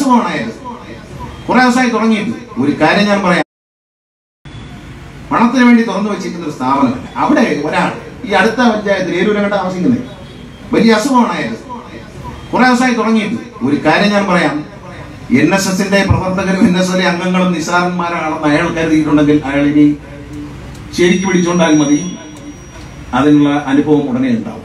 അസുഖമാണ് അയാൾക്ക് കുറെ ദിവസമായി തുടങ്ങിയിട്ട് ഒരു കാര്യം ഞാൻ പറയാം പണത്തിന് വേണ്ടി തുറന്നു വെച്ചിരിക്കുന്ന ഒരു സ്ഥാപനമല്ല അവിടെ ഒരാൾ ഈ അടുത്ത പഞ്ചായത്തിൽ ഏരൂരങ്ങട്ട താമസിക്കുന്നത് വലിയ അസുഖമാണ് അയാൾക്ക് കുറെ ദിവസമായി തുടങ്ങിയിട്ട് ഒരു കാര്യം ഞാൻ പറയാം എൻ എസ് എസിന്റെ പ്രവർത്തകരും എൻ എസ് എസിലെ അംഗങ്ങളും നിസ്സാരന്മാരാണെന്ന് അയാൾ കരുതിയിട്ടുണ്ടെങ്കിൽ അയാൾ ഇനി ശരിക്ക് പിടിച്ചുകൊണ്ടാൽ മതി അതിനുള്ള അനുഭവം ഉടനെ ഉണ്ടാവും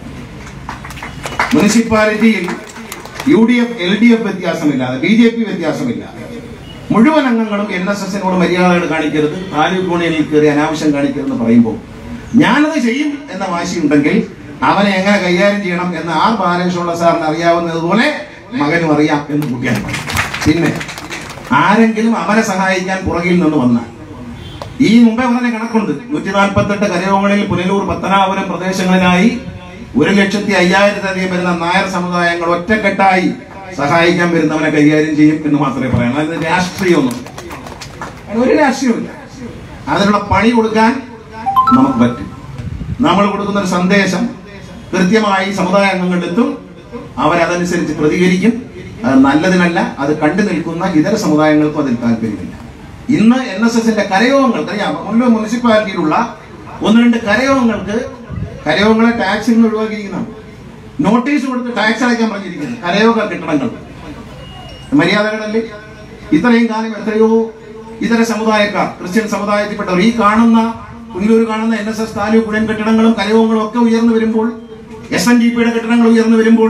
മുനിസിപ്പാലിറ്റിയിൽ U D F L D F വ്യത്യാസമില്ലാതെ ബി ജെ പി വ്യത്യാസമില്ലാതെ മുഴുവൻ അംഗങ്ങളും എൻ എസ് എസിനോട് മര്യാദകൾ കാണിക്കരുത് താലൂക്ക് യൂണിയനിൽ കയറി അനാവശ്യം കാണിക്കരുതെന്ന് പറയുമ്പോൾ ഞാനത് ചെയ്യും എന്ന വാശിയുണ്ടെങ്കിൽ അവനെ എങ്ങനെ കൈകാര്യം ചെയ്യണം എന്ന് ആർ ബാലകൃഷ്ണ സാറിന് അറിയാവുന്നതുപോലെ മകനും അറിയാം എന്ന് കൂട്ടിയാൽ മതി പിന്നെ ആരെങ്കിലും അവനെ സഹായിക്കാൻ പുറകിൽ നിന്ന് വന്നാൽ ഈ മുമ്പേ പറഞ്ഞ കണക്കുണ്ട് നൂറ്റി നാൽപ്പത്തെട്ട് കരയോഗങ്ങളിൽ പുനലൂർ പത്തനാപുരം പ്രദേശങ്ങളിലായി ഒരു ലക്ഷത്തി അയ്യായിരത്തിലധികം വരുന്ന നായർ സമുദായങ്ങൾ ഒറ്റക്കെട്ടായി സഹായിക്കാൻ വരുന്നവനെ കൈകാര്യം ചെയ്യും എന്ന് മാത്രമേ പറയാൻ അതിന് രാഷ്ട്രീയമൊന്നും അതിന് ഒരു രാഷ്ട്രീയമില്ല അതിനുള്ള പണി കൊടുക്കാൻ നമുക്ക് പറ്റും നമ്മൾ കൊടുക്കുന്ന ഒരു സന്ദേശം കൃത്യമായി സമുദായ അംഗങ്ങളിലെത്തും അവരതനുസരിച്ച് പ്രതികരിക്കും അത് നല്ലതിനല്ല അത് കണ്ടു നിൽക്കുന്ന ഇതര സമുദായങ്ങൾക്കും അതിൽ താല്പര്യമില്ല ഇന്ന് എൻ എസ് എസിന്റെ കരയോഗങ്ങൾക്ക് അറിയാം മുൻപ് മുനിസിപ്പാലിറ്റിയിലുള്ള ഒന്ന് രണ്ട് കരയോഗങ്ങൾക്ക് കരയോഗങ്ങളെ ടാക്സിൽ നിന്ന് ഒഴിവാക്കിയിരിക്കുന്നതാണ് നോട്ടീസ് കൊടുത്ത് ടാക്സ് അടയ്ക്കാൻ പറഞ്ഞിരിക്കുന്നത് കരയോഗ കെട്ടിടങ്ങൾ മര്യാദകളല്ലേ ഇത്രയും കാലം എത്രയോ ഇതര സമുദായക്കാർ ക്രിസ്ത്യൻ സമുദായത്തിൽപ്പെട്ടവർ ഈ കാണുന്ന പുല്ലൂർ കാണുന്ന എൻ എസ് എസ് താലൂക്ക് ഉടൻ കെട്ടിടങ്ങളും കരയോഗങ്ങളും ഒക്കെ ഉയർന്നു വരുമ്പോൾ എസ് എൻ ഡി പിയുടെ കെട്ടിടങ്ങൾ ഉയർന്നു വരുമ്പോൾ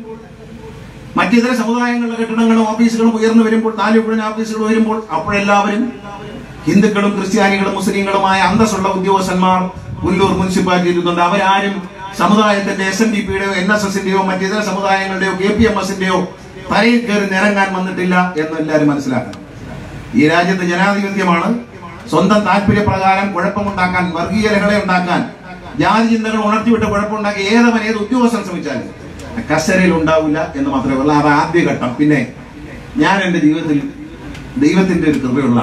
മറ്റിതര സമുദായങ്ങളുടെ കെട്ടിടങ്ങളും ഓഫീസുകളും ഉയർന്നു വരുമ്പോൾ താലൂക്ക് ഉടൻ ഓഫീസുകൾ വരുമ്പോൾ അപ്പോഴെല്ലാവരും ഹിന്ദുക്കളും ക്രിസ്ത്യാനികളും മുസ്ലിങ്ങളുമായ അന്തസ്സുള്ള ഉദ്യോഗസ്ഥന്മാർ പുല്ലൂർ മുനിസിപ്പാലിറ്റി ഇരുന്നുണ്ട് അവരാരും സമുദായത്തിന്റെ എസ് എൻ ഡി പിയുടെയോ എൻ എസ് എസിന്റെയോ മറ്റിതര സമുദായങ്ങളുടെയോ കെ പി എം എസിന്റെയോ തലയിൽ കയറി നിറങ്ങാൻ വന്നിട്ടില്ല എന്ന് എല്ലാവരും മനസ്സിലാക്കണം ഈ രാജ്യത്ത് ജനാധിപത്യമാണ് സ്വന്തം താല്പര്യപ്രകാരം കുഴപ്പമുണ്ടാക്കാൻ വർഗീയ ലഹള ഉണ്ടാക്കാൻ ജാതി ചിന്തകൾ ഉണർത്തിവിട്ട് കുഴപ്പമുണ്ടാക്കി ഏതവൻ ഏത് ഉദ്യോഗസ്ഥൻ ശ്രമിച്ചാലും കസരയിൽ ഉണ്ടാവില്ല എന്ന് മാത്രമേ ഉള്ളൂ അത് ആദ്യ ഘട്ടം പിന്നെ ഞാൻ എൻ്റെ ജീവിതത്തിൽ ദൈവത്തിന്റെ ഒരു കൃപയുള്ള